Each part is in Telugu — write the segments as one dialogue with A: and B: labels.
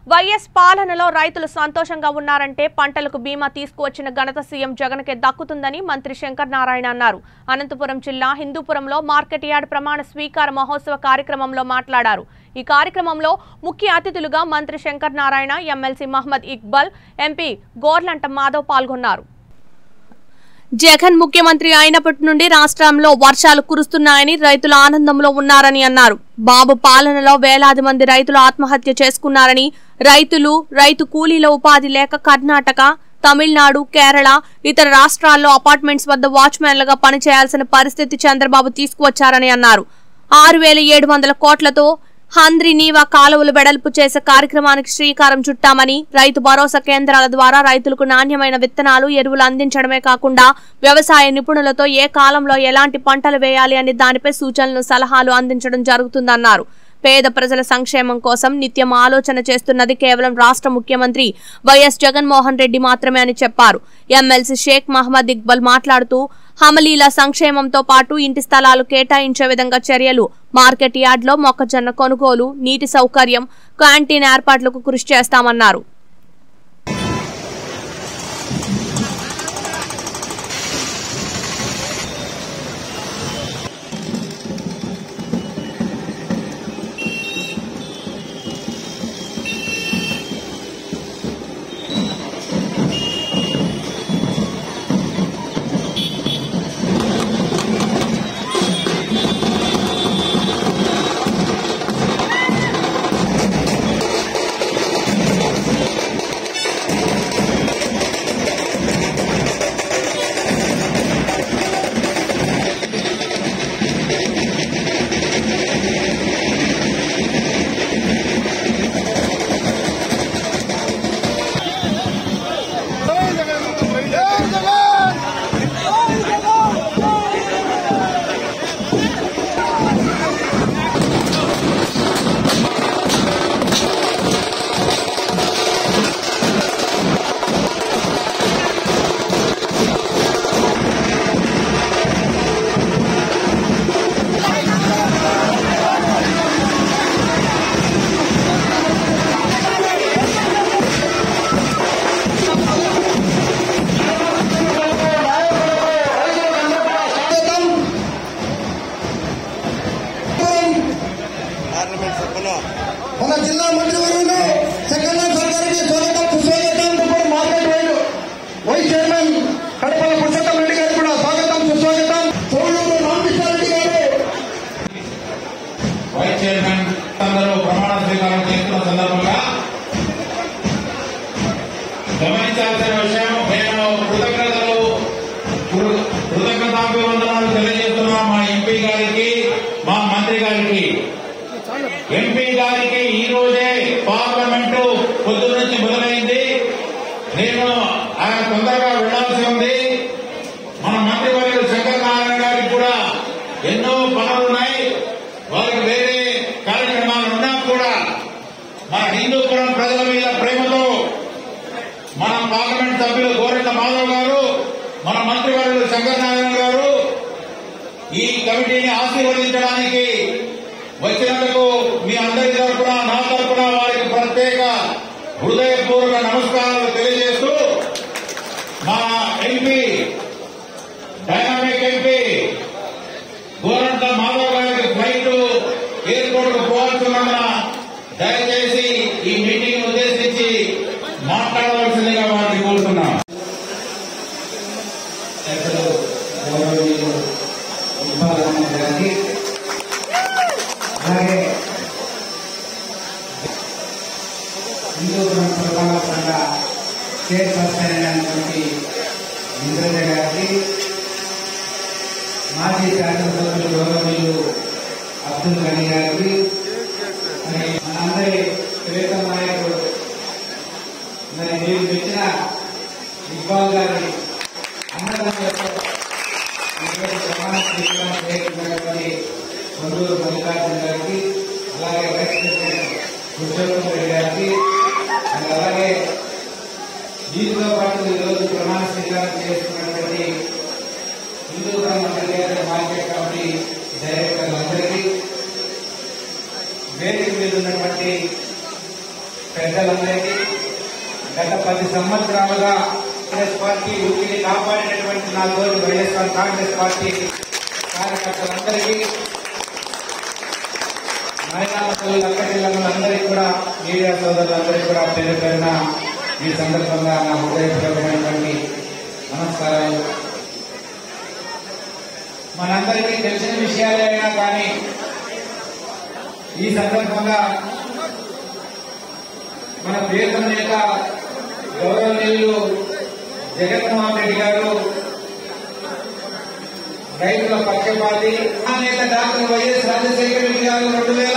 A: వైఎస్ పాలనలో రైతులు సంతోషంగా ఉన్నారంటే పంటలకు బీమా తీసుకువచ్చిన ఘనత సీఎం జగన్కే దక్కుతుందని మంత్రి శంకర్ నారాయణ అన్నారు అనంతపురం జిల్లా హిందూపురంలో మార్కెట్ యార్డ్ ప్రమాణ స్వీకార మహోత్సవ కార్యక్రమంలో మాట్లాడారు ఈ కార్యక్రమంలో ముఖ్య అతిథులుగా మంత్రి శంకర్ నారాయణ ఎమ్మెల్సీ మహమ్మద్ ఇక్బాల్ ఎంపీ గోర్లంట మాధవ్ పాల్గొన్నారు జగన్ ముఖ్యమంత్రి అయినప్పటి నుండి రాష్ట్రంలో వర్షాలు కురుస్తున్నాయని రైతులు ఆనందంలో ఉన్నారని అన్నారు బాబు పాలనలో వేలాది మంది రైతులు ఆత్మహత్య చేసుకున్నారని రైతులు రైతు కూలీల ఉపాధి లేక కర్ణాటక తమిళనాడు కేరళ ఇతర రాష్ట్రాల్లో అపార్ట్మెంట్స్ వద్ద వాచ్మెన్లుగా పనిచేయాల్సిన పరిస్థితి చంద్రబాబు తీసుకువచ్చారని అన్నారు ఆరు వేల ఏడు వందల కోట్లతో హంద్రి నీవా కాలువలు వెడల్పు చేసే కార్యక్రమానికి శ్రీకారం చుట్టామని రైతు భరోసా కేంద్రాల ద్వారా రైతులకు నాణ్యమైన విత్తనాలు ఎరువులు అందించడమే కాకుండా వ్యవసాయ నిపుణులతో ఏ కాలంలో ఎలాంటి పంటలు వేయాలి అనే దానిపై సూచనలు సలహాలు అందించడం జరుగుతుందన్నారు పేద ప్రజల సంక్షేమం కోసం నిత్యం ఆలోచన చేస్తున్నది కేవలం రాష్ట్ర ముఖ్యమంత్రి వైఎస్ జగన్మోహన్ రెడ్డి మాత్రమే అని చెప్పారు ఎమ్మెల్సీ షేక్ మహమ్మద్ ఇక్బల్ మాట్లాడుతూ హమలీల సంక్షేమంతో పాటు ఇంటి స్థలాలు కేటాయించే విధంగా చర్యలు మార్కెట్ యార్డ్లో మొక్కజొన్న కొనుగోలు నీటి సౌకర్యం క్యాంటీన్ ఏర్పాట్లకు కృషి చేస్తామన్నారు
B: పార్లమెంట్ సభ్యులు
C: మన జిల్లా మంత్రివర్యులు సెకండ్ సర్కారికి స్వాగతం సుస్వాగతం ఇప్పుడు మార్కెట్ వైడ్ వైస్ చైర్మన్ కడపల పురుషోత్తం రెడ్డి గారికి కూడా స్వాగతం సుస్వాగతం సోమలూరు రామకృష్ణారెడ్డి గారు
D: వైస్ చైర్మన్ అందరూ ప్రమాణ స్వీకారం చేస్తున్న సందర్భంగా గమనించాల్సిన విషయం నేను కృతజ్ఞతలు కృ- కృతజ్ఞతాభివందనాలు తెలియజేస్తున్నాం మా ఎంపీ గారికి మా మంత్రి గారికి ఎంపీ గారికి ఈ రోజే పార్లమెంటు పొద్దు నుంచి మొదలైంది నేను ఆయన తొందరగా వెళ్లాల్సి ఉంది మన మంత్రివర్యులు శంకర్ నారాయణ గారికి కూడా ఎన్నో పనులున్నాయి వారికి వేరే కార్యక్రమాలు ఉన్నా కూడా మన హిందూపురం ప్రజల మీద ప్రేమతో మన పార్లమెంట్ సభ్యులు గోరెంట మాధవ్ గారు మన మంత్రివర్యులు శంకర్ నారాయణ గారు ఈ కమిటీని ఆశీర్వదించడానికి వచ్చినందుకు మీ అందరి తరపున నా తరపున వారికి ప్రత్యేక హృదయపూర్వక నమస్కారాలు తెలియజేస్తూ మా MP dynamic MP Gorantla Madhav గారికి ఫ్లైట్ ఎయిర్పోర్ట్ కు పోవాల్సిన దయచేసి ఈ మీటింగ్ ఉద్దేశించి మాట్లాడవలసిందిగా వారిని కోరుతున్నాం
E: పెద్దలు గౌరవనీయులు ఉపాధ్యాయులు గారికి అలాగే హిందూపురం పురపాలక సంఘ చైర్పర్సన్ అయినటువంటి ఇంద్రజ గారికి మాజీ శాసనసభ్యులు గౌరవనీయులు అబ్దుల్ గని గారికి మరి మనందరి ప్రేత నాయకుడు మరి మీరు పెట్టిన ఇక్బాల్ గారి అన్నదానంతో ఇటువంటి ప్రమాణ స్వీకారం చేస్తున్నటువంటి కొండూరు మల్లికార్జున గారికి అలాగే వైస్ ప్రెసిడెంట్ పురుషోత్తం రెడ్డి గారికి అండ్ అలాగే వీటితో పాటు ఈరోజు ప్రమాణ స్వీకారం చేస్తున్నటువంటి హిందూ బ్రహ్మ కళ్యాణ మార్కెట్ కమిటీ డైరెక్టర్లందరికీ వేదిక మీద ఉన్నటువంటి పెద్దలందరికీ గత పది సంవత్సరాలుగా కాంగ్రెస్ పార్టీ ఊపిరి కాపాడినటువంటి నా తోటి వైఎస్ఆర్ కాంగ్రెస్ పార్టీ కార్యకర్తలందరికీ మహిళా తల్లులు అక్క చెల్లెమ్మలందరికీ కూడా మీడియా సోదరులందరికీ కూడా పేరు పేరున ఈ సందర్భంగా నా హృదయపూర్వకమైనటువంటి నమస్కారాలు మనందరికీ తెలిసిన విషయాలే అయినా కానీ ఈ సందర్భంగా మన ప్రియతమ నేత గౌరవనీయులు జగన్మోహన్ రెడ్డి గారు రైతుల పక్షపాతి ఆ నేత డాక్టర్ వైఎస్ రాజశేఖర రెడ్డి గారు రెండు వేల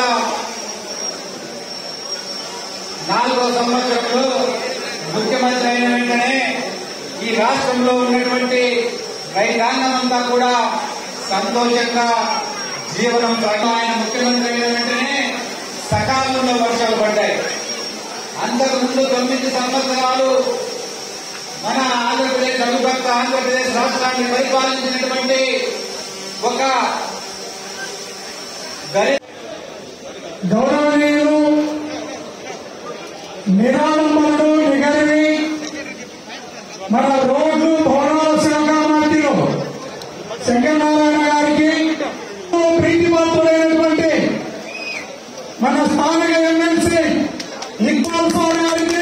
E: నాలుగో సంవత్సరంలో ముఖ్యమంత్రి అయిన వెంటనే ఈ రాష్ట్రంలో ఉన్నటువంటి రైతాంగం అంతా కూడా సంతోషంగా జీవనం సాగు ఆయన ముఖ్యమంత్రి అయిన వెంటనే సకాలంలో వర్షాలు పడ్డాయి అంతకు ముందు తొమ్మిది సంవత్సరాలు మన ఆంధ్రప్రదేశ్ అవిభక్త ఆంధ్రప్రదేశ్ రాష్ట్రాన్ని పరిపాలించినటువంటి ఒక దళిత
C: గౌరవనీయులు నిరాడంబరుడు నిగరివి మన రోడ్లు భవనాల శాఖ మంత్రులు శంకరనారాయణ గారికి ప్రీతిపాత్రులైనటువంటి మన స్థానిక ఎమ్మెల్సీ ఇక్బాల్ సార్ గారికి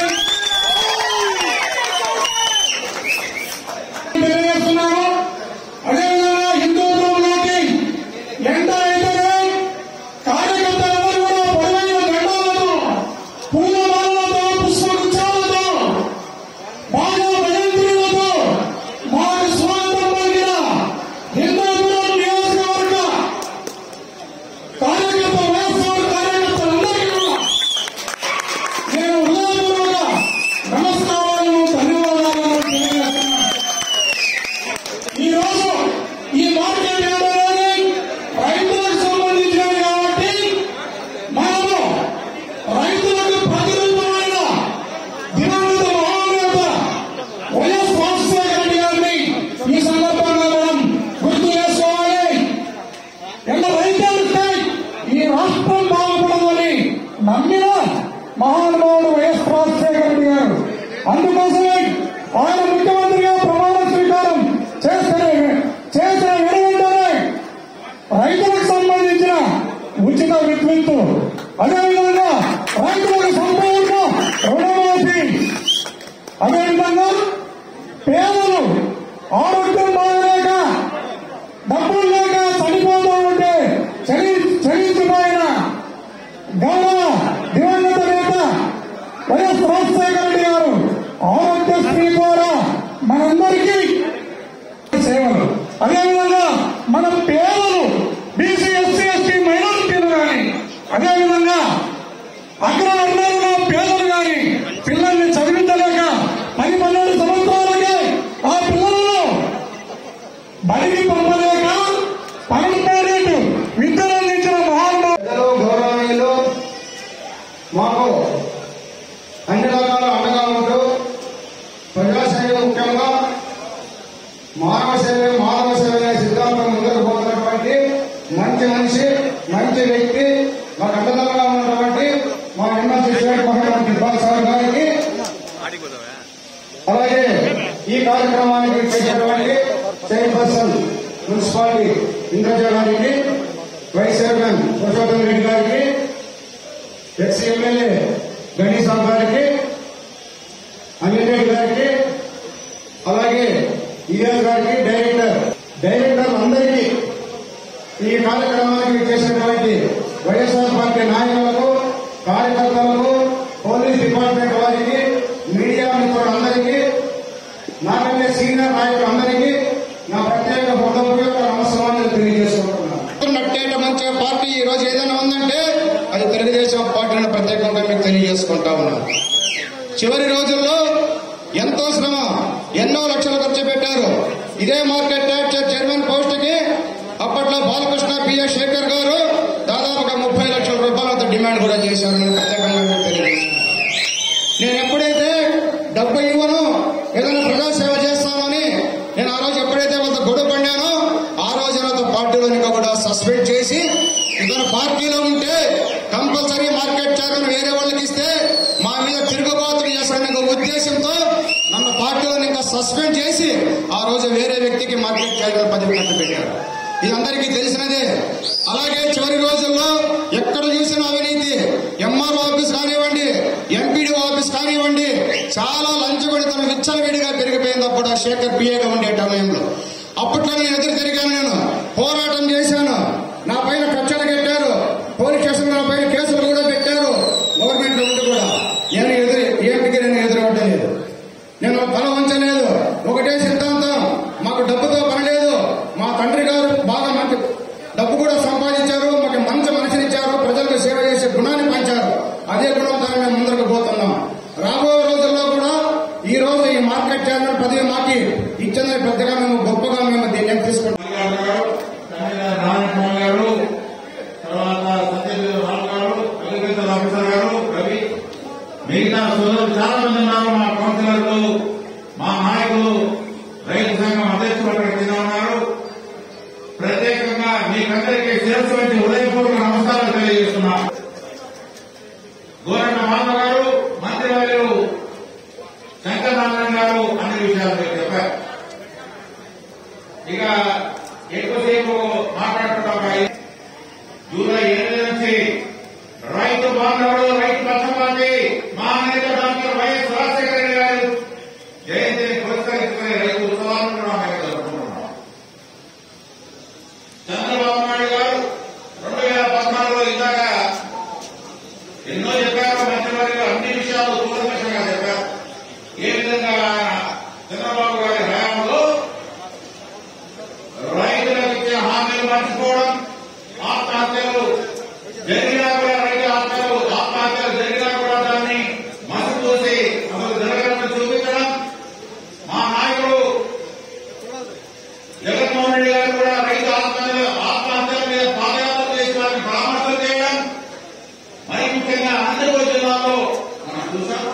C: తెలియజేస్తున్నాను అదేవిధంగా హిందూపురంలోకి ఎండ అయితేనే కార్యకర్తలందరూ కూడా పొడవైన జెండాలతో పూలమాలలతో పుష్పగుచ్చాలతో బాగా భయంతులతో మాకు స్వాగతం పలికిన హిందూపురం నియోజకవర్గ కార్యకర్త వైఎస్ఆర్ కార్యకర్తలందరికీ కూడా నేను హృదయపూర్వక నమస్కారాలను ధన్యవాదాలను తెలియజేస్తున్నాను ఈ రోజు ఈ మార్కెట్ యార్డ్ అనేది రైతులకు సంబంధించినది కాబట్టి మనము రైతులకు ప్రతిరూపమైన దివంగత మహానేత వైఎస్ రాజశేఖర రెడ్డి గారిని ఈ సందర్భంగా మనం గుర్తు చేసుకోవాలి ఎంత రైతాంటే ఈ రాష్ట్రం బాగుపడదని నమ్మిన మహానుభావుడు వైఎస్ రాజశేఖర రెడ్డి గారు అందుకోసమే ఆయన ముఖ్యమంత్రిగా ప్రమాణ స్వీకారం చేస్తేనే చేసిన వెనువెంటనే రైతులకు సంబంధించిన ఉచిత విద్యుత్తు అదేవిధంగా రైతులకు సంపూర్ణ రుణమాఫీ అదేవిధంగా పేదలు ఆరోగ్యం బాగలేక డబ్బులు లేక చనిపోతూ ఉంటే చలి చలించిపోయిన గౌరవ దివంగత నేత వైఎస్ రాజశేఖర రెడ్డి గారు ఆరోగ్యశ్రీ ద్వారా మనందరికీ సేవలు అదేవిధంగా మన పేదలు బీసీ ఎస్సీ ఎస్టీ మైనారిటీలు కానీ అదేవిధంగా అగ్రవర్ణాలుగా పేదలు కానీ పిల్లల్ని చదివించలేక పది పన్నెండు సంవత్సరాలకే ఆ పిల్లలను బడికి పంపలేక పరంపరేట్ విద్యను అందించిన మహానుభావులు
B: పెద్దలు గౌరవనీయులు మాకు అన్ని రకాల అండగా ఉంటూ ప్రజాసేవ ముఖ్యంగా మానవ సేవ మానవ సేవ అనే సిద్ధాంతం ముందుకు పోతున్నటువంటి మంచి మనిషి మంచి వ్యక్తి మాకు అండదండగా ఉన్నటువంటి మా ఎమ్మెల్సీ శ్రేణి మహమ్మద్ ఇక్బాల్ సార్ గారికి అలాగే ఈ కార్యక్రమానికి చేసినటువంటి చైర్పర్సన్ మున్సిపాలిటీ ఇంద్రజ గారికి వైస్ చైర్మన్ పురుషోత్తం రెడ్డి గారికి ఎక్స్ ఎమ్మెల్యే గణేష్ రావు గారికి అనిల్ రెడ్డి గారికి అలాగే ఈఎస్ గారికి డైరెక్టర్ డైరెక్టర్ అందరికీ ఈ కార్యక్రమానికి చేసినటువంటి వైఎస్ఆర్ పార్టీ నాయకులకు కార్యకర్తలకు పోలీస్ డిపార్ట్మెంట్ వారికి మీడియా మిత్రులందరికీ నాకంటే సీనియర్ నాయకులందరికీ నా ప్రత్యేక హృదయపూర్వక నమస్కారాలు తెలియజేసుకుంటున్నాను నట్టేట మంచి పార్టీ ఈ రోజు ఏదైనా ఉందంటే అది తెలుగుదేశం పార్టీని ప్రత్యేకంగా మీకు తెలియజేసుకుంటా ఉన్నాను చివరి రోజుల్లో ఎంతో శ్రమ ఎన్నో లక్షలు ఖర్చు పెట్టారు ఇదే మార్కెట్ ట్యాక్స్ చైర్మన్ పోస్ట్ కి అప్పట్లో బాలకృష్ణ పిఎస్ శేఖర్ గారు దాదాపుగా ముప్పై లక్షల రూపాయలతో డిమాండ్ కూడా చేశారని ప్రత్యేకంగా మీకు తెలియజేస్తున్నాను నేను ఎప్పుడైతే డబ్బు ఇవ్వను ఏదైనా ప్రజాసేవ చేస్తానని నేను ఆ రోజు ఎప్పుడైతే వాళ్ళతో గొడవ పడినానో ఆ రోజు నాతో పార్టీలోనికి కూడా సస్పెండ్ చేసి ఇతను పార్టీలో ఉంటే కంపల్సరీ మార్కెట్ చైర్మన్ వేరే వాళ్ళకి ఇస్తే మా మీద
C: ఉద్దేశంతో నన్ను పార్టీలో ఇంకా సస్పెండ్ చేసి ఆ రోజు వేరే వ్యక్తికి మార్కెట్ చైర్మన్ పదవి కట్టబెట్టారు ఇది అందరికీ తెలిసినదే అలాగే చివరి రోజుల్లో ఎక్కడ చూసిన అవినీతి ఎంఆర్ఓ ఆఫీస్ కానివ్వండి ఎంపీడీ ఆఫీస్ కానివ్వండి చాలా లంచగొడితనం విచ్చలవిడిగా పెరిగిపోయింది అప్పుడు ఆ శేఖర్ పిఏగా ఉండే సమయంలో అప్పట్లో నేను ఎదురు తిరిగాను నేను పోరాటం చేశాను నా పైన కక్షలు కట్టారు పోలీస్ స్టేషన్ నా పైన కేసులు కూడా పెట్టారు గవర్నమెంట్ ఉండి కూడా నేను ఎదురు ఏమిటికి నేను ఎదురవట్లేదు నేను తల వంచలేదు ఒకటే సిద్ధాంతం మాకు డబ్బుతో పని లేదు మా తండ్రి గారు బాగా మంచి డబ్బు కూడా సంపాదించారు మాకు మంచి మనసునిచ్చారు ప్రజలకు సేవ చేసే గుణాన్ని పంచారు అదే గుణంతో మేము ముందుకు పోతున్నాం రాబోయే రోజుల్లో కూడా ఈ రోజు ఈ మార్కెట్ చైర్మన్ పదవి మాకి ఇచ్చిందని పెద్దగా మేము గొప్పగా మేము దీన్ని తీసుకుంటాం
D: గారు గారు తమిళ నారాయణ గారు తర్వాత సత్యదేవ్ రావు గారు అగ్రికల్చర్ ఆఫీసర్ గారు రవి మిగతా సోదరులు చాలా మంది ఉన్నారు మా కౌన్సిలర్లు మా నాయకులు రైతు సంఘం అధ్యక్షులు అక్కడ కింద ఉన్నారు ప్రత్యేకంగా మీకందరికీ శిరస్సు వచ్చి ఉదయపూర్వక నమస్కారాలు తెలియజేస్తున్నాం గోరన్న మామ గారు మంత్రివర్యులు శంకర్ నారాయణ గారు అన్ని విషయాలు మీకు చెప్పారు ఇక ఎక్కువసేపు మాట్లాడుతున్నాం జూలై ఎనిమిది నుంచి రైతు బాంధవుడు రైతు పక్షపాతి మా నేత డాక్టర్ వైఎస్ రాజశేఖర రెడ్డి గారు జయంతిని పురస్కరించుకునే రైతు ఉత్సవాలను కూడా మేము జరుపుకుంటున్నాం చంద్రబాబు నాయుడు గారు రెండు వేల పద్నాలుగులో ఇందాక ఎన్నో చెప్పారు మంత్రివర్యులు అన్ని విషయాలు దూరదర్శంగా చెప్పారు ఏ విధంగా చంద్రబాబు గారి హయాంలో రైతులకు ఇచ్చే హామీలు మర్చిపోవడం ఆత్మహత్యలు జరిగినా కూడా రైతు ఆత్మహత్యలు ఆత్మహత్యలు జరిగినా కూడా దాన్ని మసిపూసి అసలు జరగడం చూపించడం మా నాయకుడు జగన్మోహన్ రెడ్డి గారు కూడా రైతు ఆత్మహత్యలు ఆత్మహత్యల మీద పాదయాత్ర చేసి వారిని పరామర్శలు చేయడం మరి ముఖ్యంగా ఆంధ్రప్రదేశ్ జిల్లాలో మనం చూసాం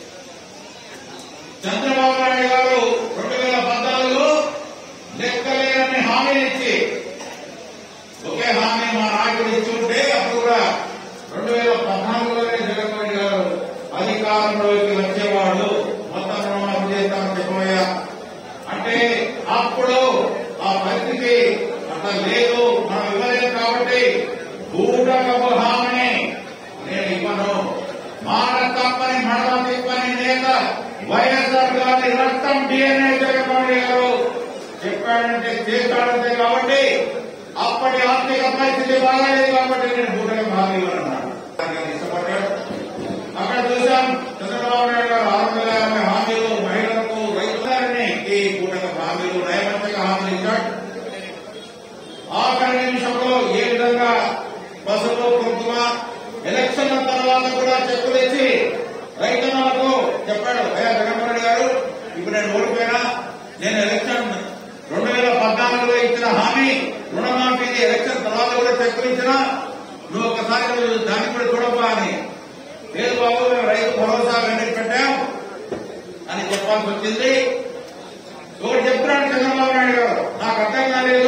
D: చంద్రబాబు నాయుడు గారు రెండు వేల పద్నాలుగులో లెక్కలేనన్ని హామీలు ఇచ్చి ఒకే హామీ మా నాయకుడు ఇచ్చి ఉంటే అప్పుడు కూడా రెండు వేల పద్నాలుగులోనే జగన్మోహన్ గారు అధికారంలోకి వచ్చేవాడు మొత్తం రుణమాఫీ చేస్తామని చెప్పబోయా అంటే అప్పుడు ఆ పరిస్థితి అట్లా లేదు మనం ఇవ్వలేదు కాబట్టి భూటకపు హామీని నేను ఇవ్వను మాట తప్పని మడమ తిప్పని నేత వైఎస్ఆర్ గారి రక్తం డిఎన్ఏ జగన్మోహన్ గారు చెప్పాడంటే చేస్తాడంటే కాబట్టి అప్పటి ఆర్థిక పరిస్థితి బాగాలేదు కాబట్టి నేను భూటకపు హామీ ఇవ్వనన్నాడు దానికి ఇష్టపడ్డాడు అక్కడ చూసాం చంద్రబాబు నాయుడు గారు ఆరు వందల యాభై హామీలు మహిళలకు రైతులని ఈ కూటక హామీలు నైవంతిక హామీలు ఇచ్చాడు ఆఖరి నిమిషంలో ఏ విధంగా పసుపు కుంకుమ ఎలక్షన్ల తర్వాత కూడా చెక్కులు ఇచ్చి రైతన్నలకు చెప్పాడు అయ్యా జగన్మోహన్ రెడ్డి గారు ఇప్పుడు నేను ఓడిపోయినా నేను ఎలక్షన్ రెండు వేల పద్నాలుగులో ఇచ్చిన హామీ రుణమాఫీకి ఎలక్షన్ తర్వాత కూడా చెక్కులు ఇచ్చినా నువ్వు ఒకసారి నువ్వు దాన్ని కూడా చూడబ్బా అని లేదు బాబు మేము రైతు భరోసా వెనక్కి పెట్టాం అని చెప్పాల్సి వచ్చింది ఒకటి చెప్తున్నాడు చంద్రబాబు నాయుడు గారు నాకు అర్థం కాలేదు